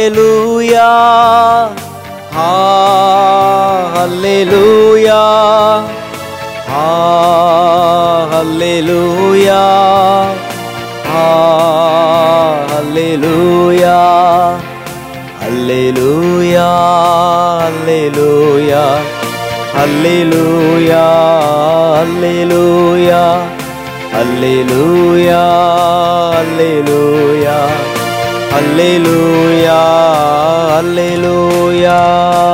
ஹல்லேலூயா ஆ ஹல்லேலூயா ஆ ஹல்லேலூயா ஆ ஹல்லேலூயா ஹல்லேலூயா ஹல்லேலூயா ஹல்லேலூயா ஹல்லேலூயா ஹல்லேலூயா ஹல்லேலூயா ஹல்லேலூயா ஹல்லேலூயா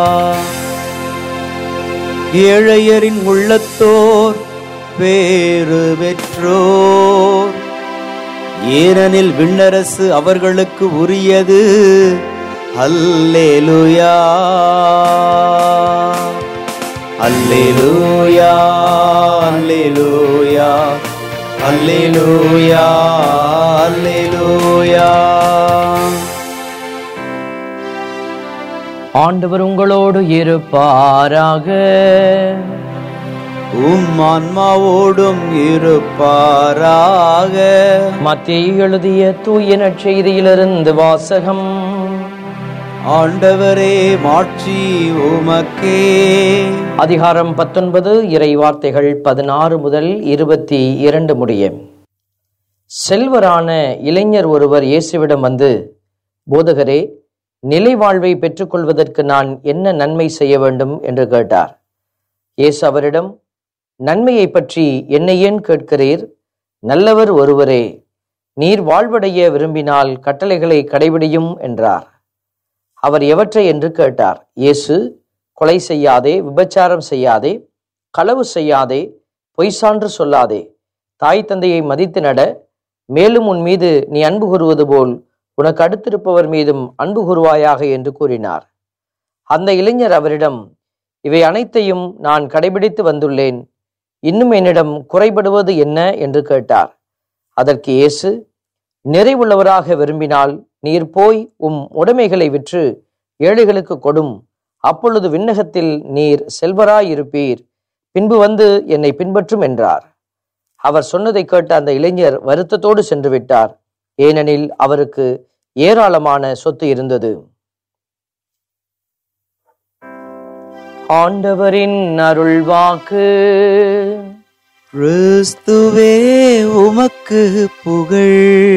ஏழையரின் உள்ளத்தோர் பேறு பெற்றோர் ஏனெனில் விண்ணரசு அவர்களுக்கு உரியது அல்லேலூயா அல்லேலூயா அல்லேலூயா அல்லேலூயா அல்லேலூயா ஆண்டவர் உங்களோடு இருப்பாராக உம் ஆன்மாவோடும் இருப்பாராக மத்திய எழுதிய தூய நற்செய்தியிலிருந்து வாசகம் ஆண்டவரே மாட்சி உமக்கே அதிகாரம் பத்தொன்பது இறை வார்த்தைகள் பதினாறு முதல் இருபத்தி இரண்டு முடிய செல்வரான இளைஞர் ஒருவர் இயேசுவிடம் வந்து போதகரே நிலை வாழ்வை பெற்றுக்கொள்வதற்கு நான் என்ன நன்மை செய்ய வேண்டும் என்று கேட்டார் இயேசு அவரிடம் நன்மையை பற்றி என்னை ஏன் கேட்கிறீர் நல்லவர் ஒருவரே நீர் வாழ்வடைய விரும்பினால் கட்டளைகளை கடைபிடியும் என்றார் அவர் எவற்றை என்று கேட்டார் இயேசு கொலை செய்யாதே விபச்சாரம் செய்யாதே களவு செய்யாதே பொய் சான்று சொல்லாதே தாய் தந்தையை மதித்து நட மேலும் உன் மீது நீ அன்பு கூறுவது போல் உனக்கு அடுத்திருப்பவர் மீதும் அன்பு கூறுவாயாக என்று கூறினார் அந்த இளைஞர் அவரிடம் இவை அனைத்தையும் நான் கடைபிடித்து வந்துள்ளேன் இன்னும் என்னிடம் குறைபடுவது என்ன என்று கேட்டார் அதற்கு இயேசு நிறைவுள்ளவராக விரும்பினால் நீர் போய் உம் உடைமைகளை விற்று ஏழைகளுக்கு கொடும் அப்பொழுது விண்ணகத்தில் நீர் செல்வராயிருப்பீர் பின்பு வந்து என்னை பின்பற்றும் என்றார் அவர் சொன்னதை கேட்ட அந்த இளைஞர் வருத்தத்தோடு சென்று விட்டார் ஏனெனில் அவருக்கு ஏராளமான சொத்து இருந்தது ஆண்டவரின் அருள்வாக்கு கிறிஸ்துவே உமக்கு புகழ்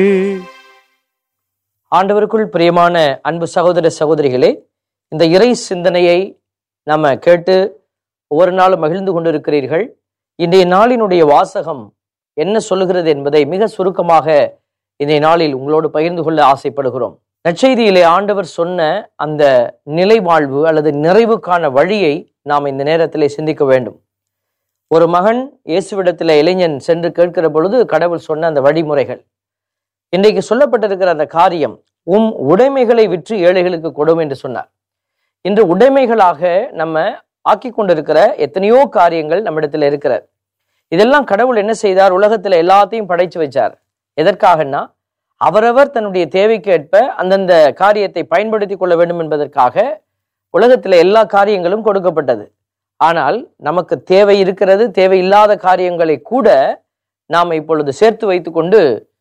ஆண்டவருக்குள் பிரியமான அன்பு சகோதர சகோதரிகளே இந்த இறை சிந்தனையை நம்ம கேட்டு ஒவ்வொரு நாளும் மகிழ்ந்து கொண்டிருக்கிறீர்கள் இன்றைய நாளினுடைய வாசகம் என்ன சொல்லுகிறது என்பதை மிக சுருக்கமாக இன்றைய நாளில் உங்களோடு பகிர்ந்து கொள்ள ஆசைப்படுகிறோம் நற்செய்தியிலே ஆண்டவர் சொன்ன அந்த நிலை வாழ்வு அல்லது நிறைவுக்கான வழியை நாம் இந்த நேரத்திலே சிந்திக்க வேண்டும் ஒரு மகன் இயேசுவிடத்தில் இளைஞன் சென்று கேட்கிற பொழுது கடவுள் சொன்ன அந்த வழிமுறைகள் இன்றைக்கு சொல்லப்பட்டிருக்கிற அந்த காரியம் உம் உடைமைகளை விற்று ஏழைகளுக்கு கொடும் என்று சொன்னார் இன்று உடைமைகளாக நம்ம ஆக்கி கொண்டிருக்கிற எத்தனையோ காரியங்கள் நம்மிடத்தில் இருக்கிறது இதெல்லாம் கடவுள் என்ன செய்தார் உலகத்துல எல்லாத்தையும் படைச்சு வச்சார் எதற்காகன்னா அவரவர் தன்னுடைய தேவைக்கு ஏற்ப அந்தந்த காரியத்தை பயன்படுத்தி கொள்ள வேண்டும் என்பதற்காக உலகத்துல எல்லா காரியங்களும் கொடுக்கப்பட்டது ஆனால் நமக்கு தேவை இருக்கிறது தேவையில்லாத காரியங்களை கூட நாம் இப்பொழுது சேர்த்து வைத்துக்கொண்டு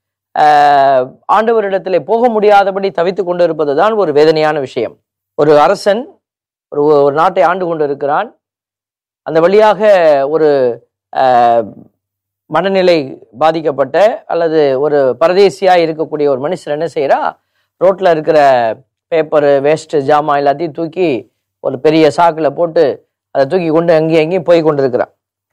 ஆஹ், ஆண்டவரிடத்திலே போக முடியாதபடி தவித்துக் கொண்டு இருப்பதுதான் ஒரு வேதனையான விஷயம் ஒரு அரசன் ஒரு ஒரு நாட்டை ஆண்டு கொண்டு இருக்கிறான் அந்த வழியாக ஒரு ஆஹ், மனநிலை பாதிக்கப்பட்ட அல்லது ஒரு பரதேசியா இருக்கக்கூடிய ஒரு மனுஷன் என்ன செய்யறா ரோட்ல இருக்கிற பேப்பர் வேஸ்ட் ஜாமான் எல்லாத்தையும் தூக்கி ஒரு பெரிய சாக்குல போட்டு அதை தூக்கி கொண்டு அங்கேயும் எங்கேயும் போய் கொண்டிருக்கிறான்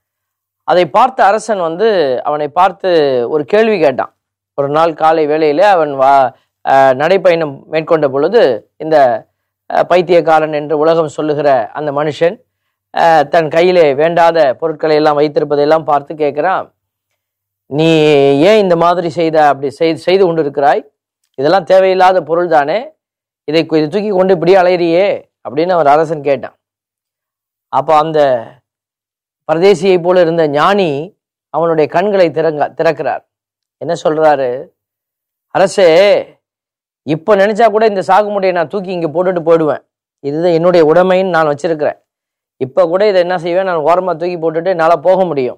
அதை பார்த்த அரசன் வந்து அவனை பார்த்து ஒரு கேள்வி கேட்டான் ஒரு நாள் காலை வேளையில அவன் வா அஹ், நடைப்பயணம் மேற்கொண்ட பொழுது இந்த அஹ், பைத்தியக்காரன் என்று உலகம் சொல்லுகிற அந்த மனுஷன் அஹ், தன் கையிலே வேண்டாத பொருட்களை எல்லாம் வைத்திருப்பதையெல்லாம் பார்த்து கேட்கிறான் நீ ஏன் இந்த மாதிரி செய்த அப்படி செய்து செய்து கொண்டிருக்கிறாய் இதெல்லாம் தேவையில்லாத பொருள் தானே இதை கு- இதை தூக்கி கொண்டு இப்படியே அலையிறியே அப்படின்னு அவர் அரசன் கேட்டான் அப்போ அந்த பரதேசியை போல இருந்த ஞானி அவனுடைய கண்களை திறங்க திறக்கிறார் என்ன சொல்றாரு அரசே இப்ப நினைச்சா கூட இந்த சாகுமுடியை நான் தூக்கி இங்க போட்டுட்டு போயிடுவேன் இதுதான் என்னுடைய உடைமைன்னு நான் வச்சிருக்கிறேன் இப்ப கூட இதை என்ன செய்வேன் நான் ஓரமா தூக்கி போட்டுட்டு என்னால போக முடியும்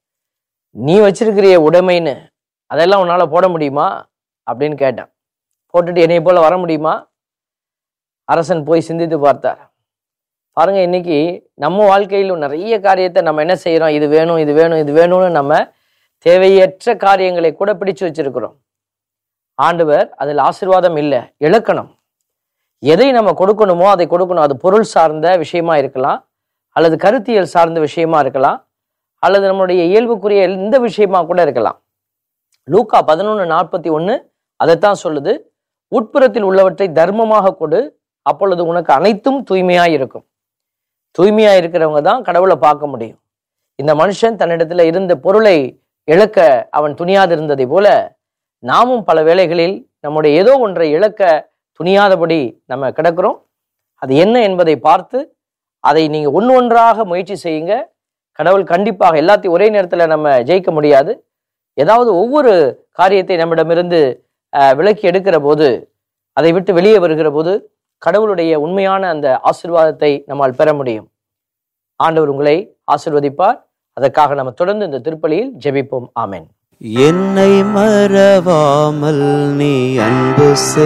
நீ வச்சிருக்கிறிய உடைமைன்னு அதெல்லாம் உன்னால போட முடியுமா அப்படின்னு கேட்டேன் போட்டுட்டு என்னைய போல வர முடியுமா அரசன் போய் சிந்தித்து பார்த்தார் பாருங்க இன்னைக்கு நம்ம வாழ்க்கையிலும் நிறைய காரியத்தை நம்ம என்ன செய்யறோம் இது வேணும் இது வேணும் இது வேணும்னு நம்ம தேவையற்ற காரியங்களை கூட பிடிச்சு வச்சிருக்கிறோம் ஆண்டவர் அதில் ஆசீர்வாதம் இல்லை இழக்கணும் எதை நம்ம கொடுக்கணுமோ அதை கொடுக்கணும் அது பொருள் சார்ந்த விஷயமா இருக்கலாம் அல்லது கருத்தியல் சார்ந்த விஷயமா இருக்கலாம் அல்லது நம்மளுடைய இயல்புக்குரிய எந்த விஷயமா கூட இருக்கலாம் லூக்கா பதினொன்று நாற்பத்தி ஒன்று அதைத்தான் சொல்லுது உட்புறத்தில் உள்ளவற்றை தர்மமாக கொடு அப்பொழுது உனக்கு அனைத்தும் தூய்மையாய் இருக்கும் தூய்மையா இருக்கிறவங்க தான் கடவுளை பார்க்க முடியும் இந்த மனுஷன் தன்னிடத்துல இருந்த பொருளை இழக்க அவன் துணியாது இருந்ததை போல நாமும் பல வேளைகளில் நம்முடைய ஏதோ ஒன்றை இழக்க துணியாதபடி நம்ம கிடக்கிறோம் அது என்ன என்பதை பார்த்து அதை நீங்க ஒன்று ஒன்றாக முயற்சி செய்யுங்க கடவுள் கண்டிப்பாக எல்லாத்தையும் ஒரே நேரத்தில் நம்ம ஜெயிக்க முடியாது ஏதாவது ஒவ்வொரு காரியத்தை நம்மிடமிருந்து அஹ், விலக்கி எடுக்கிற போது அதை விட்டு வெளியே வருகிற போது கடவுளுடைய உண்மையான அந்த ஆசீர்வாதத்தை நம்மால் பெற முடியும் ஆண்டவர் உங்களை ஆசீர்வதிப்பார் அதற்காக நம்ம தொடர்ந்து இந்த திருப்பலியில் ஜெபிப்போம் ஆமென் என்னை மறவாமல் நீ அன்பு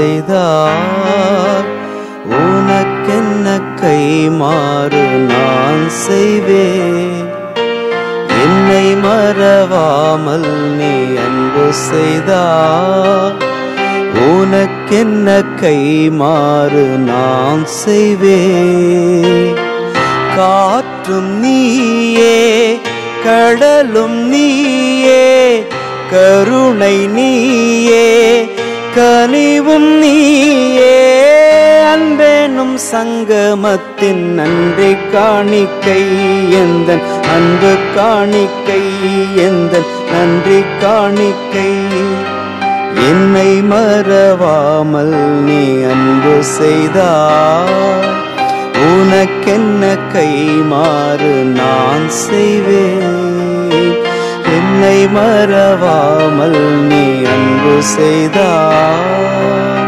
செய்தார் உனக்கென்ன கை மாறு நான் செய்வேன் என்னை மறவாமல் நீ அன்பு செய்தார் உனக்கென்ன கை மாறு நான் செய்வேன் காற்றும் நீயே கடலும் நீயே கருணை நீயே கனிவும் நீயே அன்பேனும் சங்கமத்தின் நன்றி காணிக்கை எந்த அன்பு காணிக்கை எந்த நன்றி காணிக்கை என்னை மறவாமல் நீ அன்பு செய்தார் உனக்கென்ன கை மாறு நான் செய்வேன் என்னை மறவாமல் நீ அன்பு செய்தார்